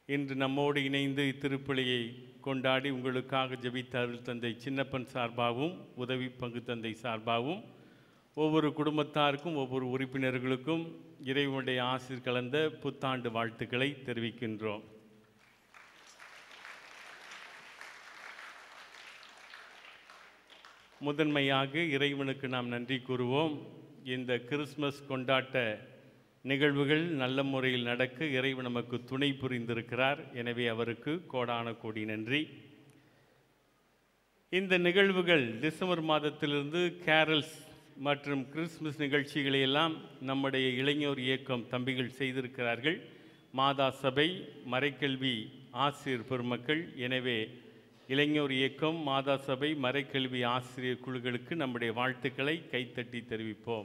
இன்று நம்மோடு இணைந்து இத்திருப்பலியை கொண்டாடி உங்களுக்காக ஜெபித்த அருள் தந்தை சின்னப்பன் சார்பாகவும் உதவி பங்கு தந்தை சார்பாகவும் ஒவ்வொரு குடும்பத்தாருக்கும் ஒவ்வொரு உறுப்பினர்களுக்கும் இறைவனுடைய ஆசிர் கலந்த புத்தாண்டு வாழ்த்துக்களை தெரிவிக்கின்றோம் முதன்மையாக இறைவனுக்கு நாம் நன்றி கூறுவோம் இந்த கிறிஸ்மஸ் கொண்டாட்ட நிகழ்வுகள் நல்ல முறையில் நடக்க இறைவன் நமக்கு துணை புரிந்திருக்கிறார் எனவே அவருக்கு கோடான கோடி நன்றி இந்த நிகழ்வுகள் டிசம்பர் மாதத்திலிருந்து கேரல்ஸ் மற்றும் கிறிஸ்மஸ் நிகழ்ச்சிகளை எல்லாம் நம்முடைய இளைஞர் இயக்கம் தம்பிகள் செய்திருக்கிறார்கள் மாதா சபை மறைக்கல்வி ஆசிரியர் பெருமக்கள் எனவே இளைஞர் இயக்கம் மாதா சபை மறைக்கல்வி ஆசிரியர் குழுக்களுக்கு நம்முடைய வாழ்த்துக்களை கைத்தட்டி தெரிவிப்போம்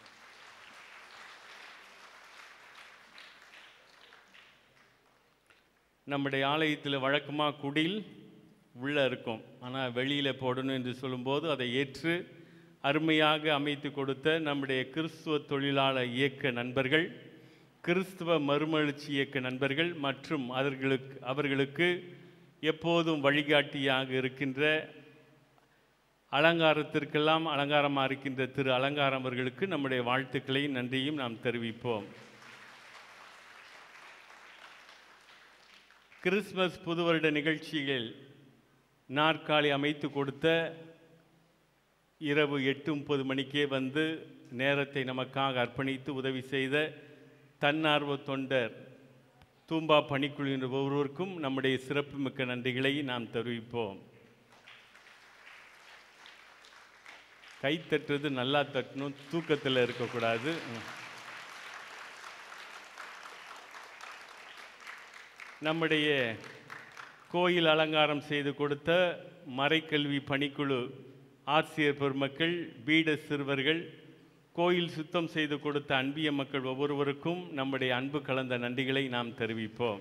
நம்முடைய ஆலயத்தில் வழக்கமாக குடில் உள்ளே இருக்கும் ஆனால் வெளியில் போடணும் என்று சொல்லும்போது அதை ஏற்று அருமையாக அமைத்து கொடுத்த நம்முடைய கிறிஸ்துவ தொழிலாளர் இயக்க நண்பர்கள் கிறிஸ்துவ மறுமலர்ச்சி இயக்க நண்பர்கள் மற்றும் அவர்களுக்கு அவர்களுக்கு எப்போதும் வழிகாட்டியாக இருக்கின்ற அலங்காரத்திற்கெல்லாம் அலங்காரமாக இருக்கின்ற திரு அலங்காரம் அவர்களுக்கு நம்முடைய வாழ்த்துக்களையும் நன்றியும் நாம் தெரிவிப்போம் கிறிஸ்மஸ் புது வருட நிகழ்ச்சிகள் நாற்காலி அமைத்து கொடுத்த இரவு எட்டு முப்பது மணிக்கே வந்து நேரத்தை நமக்காக அர்ப்பணித்து உதவி செய்த தன்னார்வ தொண்டர் தூம்பா பணிக்குழுவினர் ஒவ்வொருவருக்கும் நம்முடைய சிறப்புமிக்க நன்றிகளை நாம் தெரிவிப்போம் கை தட்டுறது நல்லா தட்டணும் தூக்கத்தில் இருக்கக்கூடாது நம்முடைய கோயில் அலங்காரம் செய்து கொடுத்த மறைக்கல்வி பணிக்குழு ஆசிரியர் பெருமக்கள் பீட சிறுவர்கள் கோயில் சுத்தம் செய்து கொடுத்த அன்பிய மக்கள் ஒவ்வொருவருக்கும் நம்முடைய அன்பு கலந்த நன்றிகளை நாம் தெரிவிப்போம்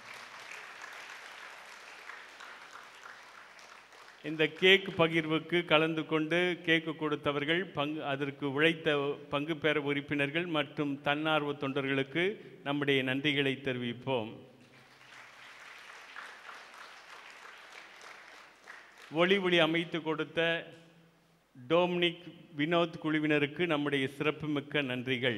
இந்த கேக் பகிர்வுக்கு கலந்து கொண்டு கேக்கு கொடுத்தவர்கள் பங்கு அதற்கு உழைத்த பங்கு பெற உறுப்பினர்கள் மற்றும் தன்னார்வ தொண்டர்களுக்கு நம்முடைய நன்றிகளை தெரிவிப்போம் ஒளி ஒளி அமைத்து கொடுத்த டோம்னிக் வினோத் குழுவினருக்கு நம்முடைய சிறப்புமிக்க நன்றிகள்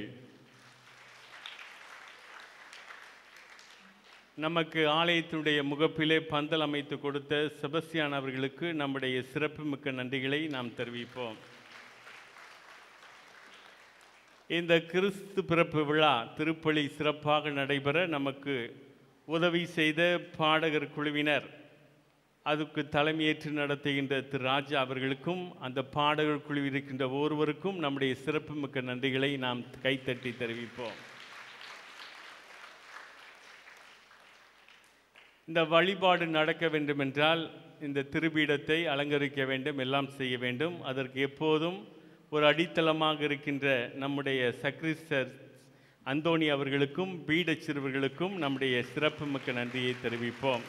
நமக்கு ஆலயத்தினுடைய முகப்பிலே பந்தல் அமைத்து கொடுத்த செபஸ்தியான் அவர்களுக்கு நம்முடைய சிறப்புமிக்க நன்றிகளை நாம் தெரிவிப்போம் இந்த கிறிஸ்து பிறப்பு விழா திருப்பலி சிறப்பாக நடைபெற நமக்கு உதவி செய்த பாடகர் குழுவினர் அதுக்கு தலைமையேற்று நடத்துகின்ற திரு ராஜா அவர்களுக்கும் அந்த பாடகர் குழுவில் இருக்கின்ற ஒவ்வொருவருக்கும் நம்முடைய சிறப்புமிக்க நன்றிகளை நாம் கைத்தட்டி தெரிவிப்போம் இந்த வழிபாடு நடக்க வேண்டுமென்றால் இந்த திருப்பீடத்தை அலங்கரிக்க வேண்டும் எல்லாம் செய்ய வேண்டும் அதற்கு எப்போதும் ஒரு அடித்தளமாக இருக்கின்ற நம்முடைய சக்ரிஸ்டர் அந்தோணி அவர்களுக்கும் பீடச் சிறுவர்களுக்கும் நம்முடைய சிறப்புமிக்க நன்றியை தெரிவிப்போம்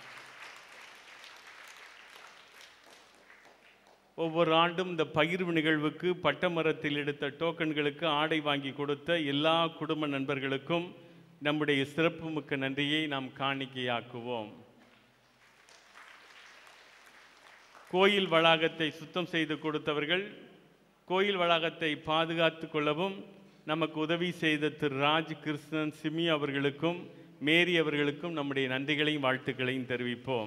ஒவ்வொரு ஆண்டும் இந்த பகிர்வு நிகழ்வுக்கு பட்டமரத்தில் எடுத்த டோக்கன்களுக்கு ஆடை வாங்கி கொடுத்த எல்லா குடும்ப நண்பர்களுக்கும் நம்முடைய சிறப்புமிக்க நன்றியை நாம் காணிக்கையாக்குவோம் கோயில் வளாகத்தை சுத்தம் செய்து கொடுத்தவர்கள் கோயில் வளாகத்தை பாதுகாத்து கொள்ளவும் நமக்கு உதவி செய்த திரு ராஜ் கிருஷ்ணன் சிமி அவர்களுக்கும் மேரி அவர்களுக்கும் நம்முடைய நன்றிகளையும் வாழ்த்துக்களையும் தெரிவிப்போம்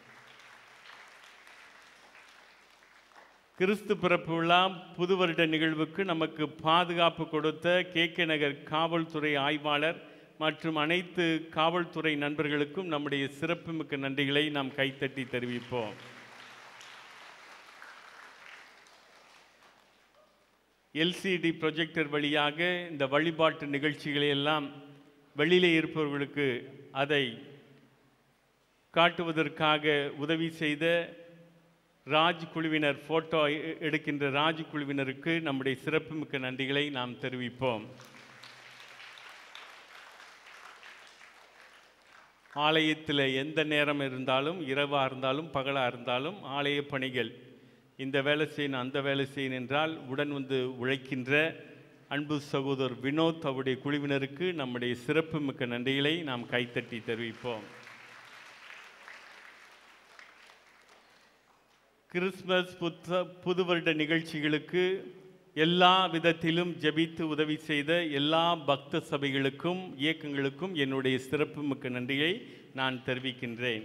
கிறிஸ்து பிறப்பு விழா புது வருட நிகழ்வுக்கு நமக்கு பாதுகாப்பு கொடுத்த கே கே நகர் காவல்துறை ஆய்வாளர் மற்றும் அனைத்து காவல்துறை நண்பர்களுக்கும் நம்முடைய சிறப்புமிக்க நன்றிகளை நாம் கைத்தட்டி தெரிவிப்போம் எல்சிடி ப்ரொஜெக்டர் வழியாக இந்த வழிபாட்டு நிகழ்ச்சிகளை எல்லாம் வெளியிலே இருப்பவர்களுக்கு அதை காட்டுவதற்காக உதவி செய்த ராஜ் குழுவினர் ஃபோட்டோ எடுக்கின்ற ராஜ் குழுவினருக்கு நம்முடைய சிறப்புமிக்க நன்றிகளை நாம் தெரிவிப்போம் ஆலயத்தில் எந்த நேரம் இருந்தாலும் இரவாக இருந்தாலும் பகலாக இருந்தாலும் ஆலய பணிகள் இந்த வேலை செய்யணும் அந்த வேலை செய்யணும் என்றால் உடன் வந்து உழைக்கின்ற அன்பு சகோதரர் வினோத் அவருடைய குழுவினருக்கு நம்முடைய சிறப்புமிக்க நன்றிகளை நாம் கைத்தட்டி தெரிவிப்போம் கிறிஸ்மஸ் புத்த புது வருட நிகழ்ச்சிகளுக்கு எல்லா விதத்திலும் ஜெபித்து உதவி செய்த எல்லா பக்த சபைகளுக்கும் இயக்கங்களுக்கும் என்னுடைய சிறப்புமிக்க நன்றியை நான் தெரிவிக்கின்றேன்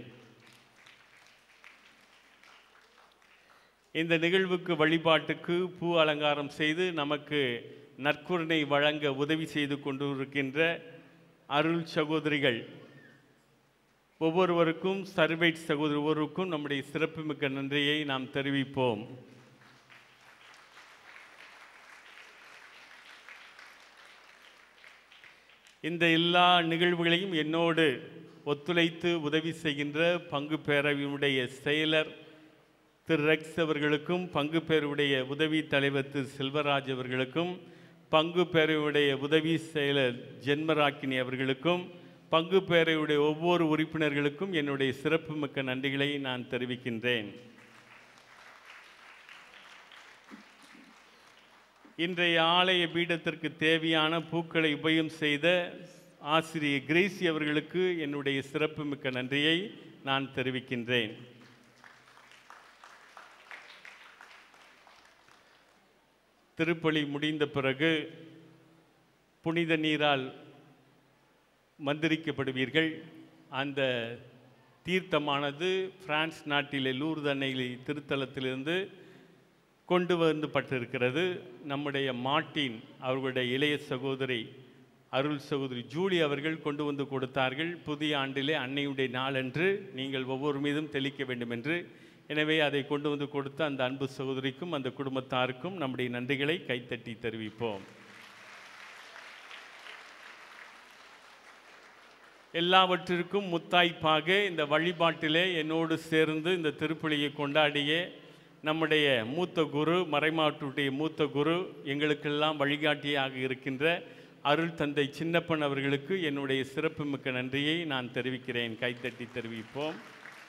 இந்த நிகழ்வுக்கு வழிபாட்டுக்கு பூ அலங்காரம் செய்து நமக்கு நற்கருணை வழங்க உதவி செய்து கொண்டிருக்கின்ற அருள் சகோதரிகள் ஒவ்வொருவருக்கும் சர்வைட் சகோதரி ஒவ்வொருவருக்கும் நம்முடைய சிறப்புமிக்க நன்றியை நாம் தெரிவிப்போம் இந்த எல்லா நிகழ்வுகளையும் என்னோடு ஒத்துழைத்து உதவி செய்கின்ற பங்கு பேரவையினுடைய செயலர் திரு ரெக்ஸ் அவர்களுக்கும் பங்கு பேரவையுடைய உதவி தலைவர் திரு செல்வராஜ் அவர்களுக்கும் பங்கு பேரவையுடைய உதவி செயலர் ஜென்மராக்கினி அவர்களுக்கும் பங்கு பேரவையுடைய ஒவ்வொரு உறுப்பினர்களுக்கும் என்னுடைய சிறப்புமிக்க நன்றிகளை நான் தெரிவிக்கின்றேன் இன்றைய ஆலய பீடத்திற்கு தேவையான பூக்களை உபயம் செய்த ஆசிரியர் கிரேசி அவர்களுக்கு என்னுடைய சிறப்புமிக்க நன்றியை நான் தெரிவிக்கின்றேன் திருப்பலி முடிந்த பிறகு புனித நீரால் மந்திரிக்கப்படுவீர்கள் அந்த தீர்த்தமானது பிரான்ஸ் நாட்டிலே லூர்து அன்னையிலே திருத்தலத்திலிருந்து கொண்டு வந்து பட்டிருக்கிறது நம்முடைய மார்ட்டின் அவர்களுடைய இளைய சகோதரி அருள் சகோதரி ஜூலி அவர்கள் கொண்டு வந்து கொடுத்தார்கள் புதிய ஆண்டிலே அன்னையுடைய நாளன்று நீங்கள் ஒவ்வொரு மீதும் தெளிக்க வேண்டும் என்று எனவே அதை கொண்டு வந்து கொடுத்த அந்த அன்பு சகோதரிக்கும் அந்த குடும்பத்தாருக்கும் நம்முடைய நன்றிகளை கைத்தட்டி தெரிவிப்போம் எல்லாவற்றிற்கும் முத்தாய்ப்பாக இந்த வழிபாட்டிலே என்னோடு சேர்ந்து இந்த திருப்பலியை கொண்டாடிய நம்முடைய மூத்த குரு மறைமாட்டுடைய மூத்த குரு எங்களுக்கெல்லாம் வழிகாட்டியாக இருக்கின்ற அருள் தந்தை சின்னப்பன் அவர்களுக்கு என்னுடைய சிறப்புமிக்க நன்றியை நான் தெரிவிக்கிறேன் கைத்தட்டி தெரிவிப்போம்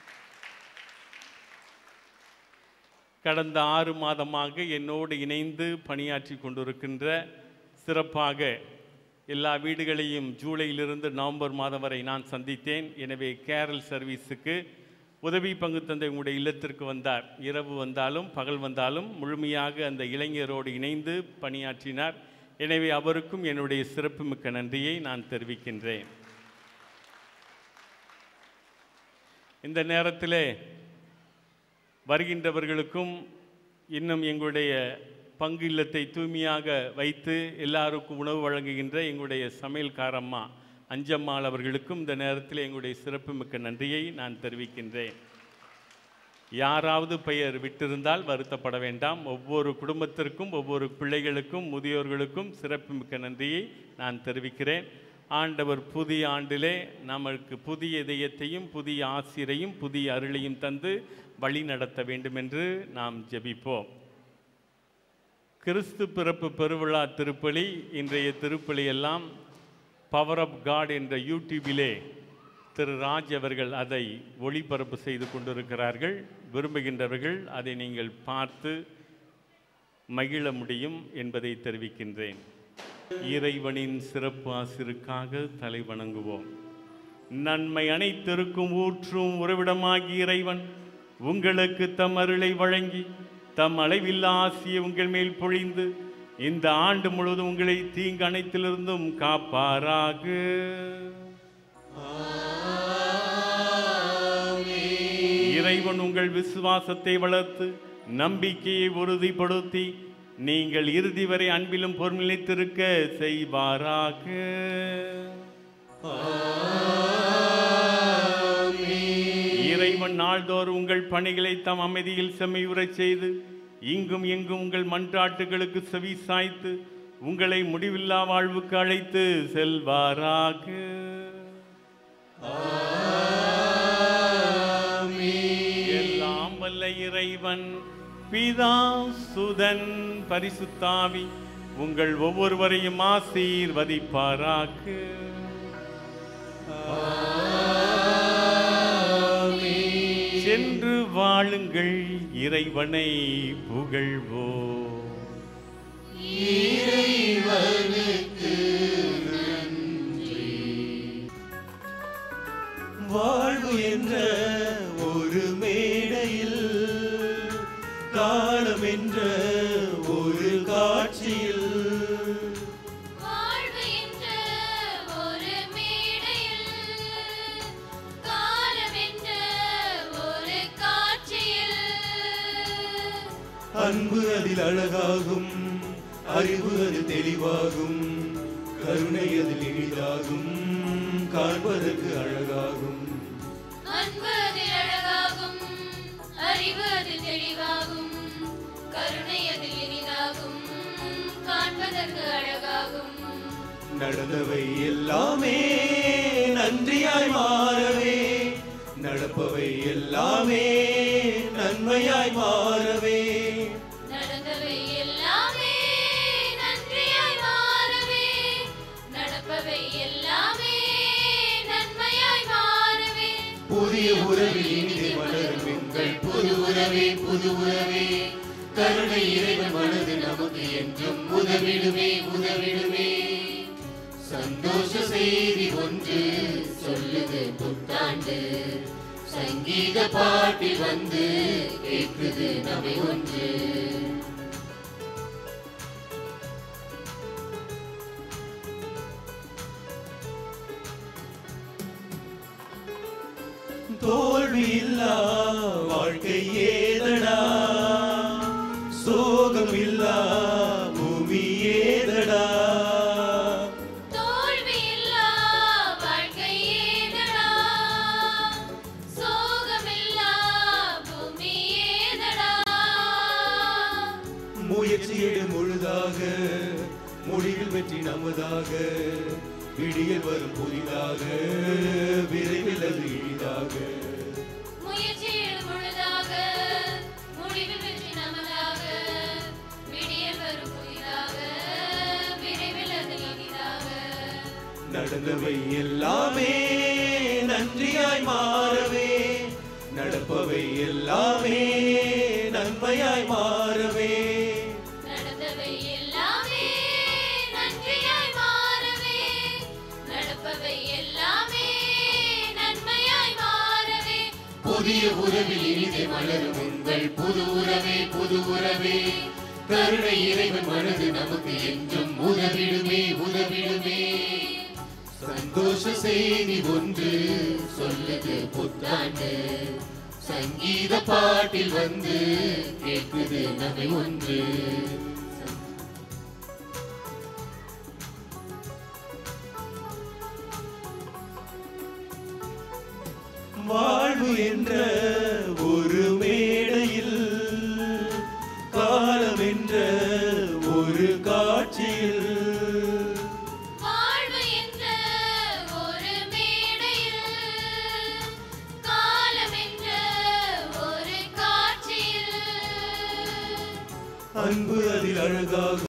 கடந்த ஆறு மாதமாக என்னோடு இணைந்து பணியாற்றி கொண்டிருக்கின்ற சிறப்பாக எல்லா வீடுகளையும் ஜூலையிலிருந்து நவம்பர் மாதம் வரை நான் சந்தித்தேன் எனவே கேரல் சர்வீஸுக்கு உதவி பங்கு தந்தை உங்களுடைய இல்லத்திற்கு வந்தார் இரவு வந்தாலும் பகல் வந்தாலும் முழுமையாக அந்த இளைஞரோடு இணைந்து பணியாற்றினார் எனவே அவருக்கும் என்னுடைய சிறப்புமிக்க நன்றியை நான் தெரிவிக்கின்றேன் இந்த நேரத்திலே வருகின்றவர்களுக்கும் இன்னும் எங்களுடைய பங்கு இல்லத்தை தூய்மையாக வைத்து எல்லாருக்கும் உணவு வழங்குகின்ற எங்களுடைய சமையல்காரம்மா அஞ்சம்மாள் அவர்களுக்கும் இந்த நேரத்தில் எங்களுடைய சிறப்புமிக்க நன்றியை நான் தெரிவிக்கின்றேன் யாராவது பெயர் விட்டிருந்தால் வருத்தப்பட வேண்டாம் ஒவ்வொரு குடும்பத்திற்கும் ஒவ்வொரு பிள்ளைகளுக்கும் முதியோர்களுக்கும் சிறப்புமிக்க நன்றியை நான் தெரிவிக்கிறேன் ஆண்டவர் புதிய ஆண்டிலே நமக்கு புதிய இதயத்தையும் புதிய ஆசிரையும் புதிய அருளையும் தந்து வழி நடத்த வேண்டும் என்று நாம் ஜெபிப்போம் கிறிஸ்து பிறப்பு பெருவிழா திருப்பலி இன்றைய திருப்பலி எல்லாம் பவர் ஆஃப் காட் என்ற யூடியூபிலே திரு ராஜ் அவர்கள் அதை ஒளிபரப்பு செய்து கொண்டிருக்கிறார்கள் விரும்புகின்றவர்கள் அதை நீங்கள் பார்த்து மகிழ முடியும் என்பதை தெரிவிக்கின்றேன் இறைவனின் சிறப்பு ஆசிருக்காக தலை வணங்குவோம் நன்மை அனைத்திற்கும் ஊற்றும் உறவிடமாகி இறைவன் உங்களுக்கு தம் அருளை வழங்கி தம் அளவில்லா ஆசியை உங்கள் மேல் பொழிந்து இந்த ஆண்டு முழுவதும் உங்களை தீங்கு அனைத்திலிருந்தும் காப்பாராக இறைவன் உங்கள் விசுவாசத்தை வளர்த்து நம்பிக்கையை உறுதிப்படுத்தி நீங்கள் இறுதி வரை அன்பிலும் பொருளித்திருக்க செய்வாராக இறைவன் நாள்தோறும் உங்கள் பணிகளை தம் அமைதியில் செம்மையுறச் செய்து இங்கும் எங்கும் உங்கள் மன்றாட்டுகளுக்கு செவி சாய்த்து உங்களை முடிவில்லா வாழ்வுக்கு அழைத்து செல்வாராக எல்லாம் வல்ல இறைவன் பிதா சுதன் பரிசுத்தாவி உங்கள் ஒவ்வொருவரையும் ஆசீர்வதிப்பாராக சென்று வாழுங்கள் இறைவனை புகழ்வோம் வாழ்வு என்ற ஒரு மேடையில் அன்பு அதில் அழகாகும் அறிவு அதில் தெளிவாகும் கருணை அதில் இனிதாகும் காண்பதற்கு அழகாகும் அன்பு அதில் அழகாகும் அறிவு அதில் தெளிவாகும் கருணை அதில் இனிதாகும் காண்பதற்கு அழகாகும் நடந்தவை எல்லாமே நன்றியாய் மாறவே நடப்பவை எல்லாமே நன்மையாய் மாறவே நடந்தவை எல்லாமே நன்றியாய் மாறவே நடப்பவை எல்லாமே நன்மையாய் மாறவே புதிய உறவில் இனிதே மலரும் எங்கள் புது உறவே புது உறவே கருணை இறைவன் மனது நமக்கு என்றும் உதவிடுமே உதவிடுமே சந்தோஷ செய்தி ஒன்று சொல்லுது புத்தாண்டு சங்கீத பாட்டில் வந்து கேட்குது நமை ஒன்று தோல்வி இல்லா வாழ்க்கை ஏதடா சோகம் இல்லா பூமி ஏதடா தோல்வி இல்லா வாழ்க்கை ஏதடா சோகமில்லா பூமி ஏதடா முயற்சியிடு முழுதாக முடிவில் வெற்றி நமதாக விடியல் வரும் புதிதாக விரைவில் அது எளிதாக முயற்சியில் முழுதாக முடிவில் வெற்றி நமதாக விடியல் வரும் புதிதாக விரைவில் அது இனிதாக நடந்தவை எல்லாமே நன்றியாய் மாறவே நடப்பவை எல்லாமே நன்மையாய் மாறவே நடந்தவை எல்லாமே நன்றியாய் மாறவே நடப்பவை எல்லாமே நன்மையாய் மாறவே புதிய உறவில் இனிதே மலரும் உங்கள் புது உறவே புது உறவே கருணை இறைவன் மனது நமக்கு என்றும் உதவிடுமே உதவிடுமே சந்தோஷ செய்தி ஒன்று சொல்லுது புத்தாண்டு சங்கீத பாட்டில் வந்து கேட்குது நகை ஒன்று வாழ்வு என்ற ஒரு மேடையில் காலம் என்ற ஒரு காட்சியில் வாழ்வு என்ற ஒரு மேடையில் காலம் என்ற ஒரு காட்சியில் அன்பு அதில் அழகாகும்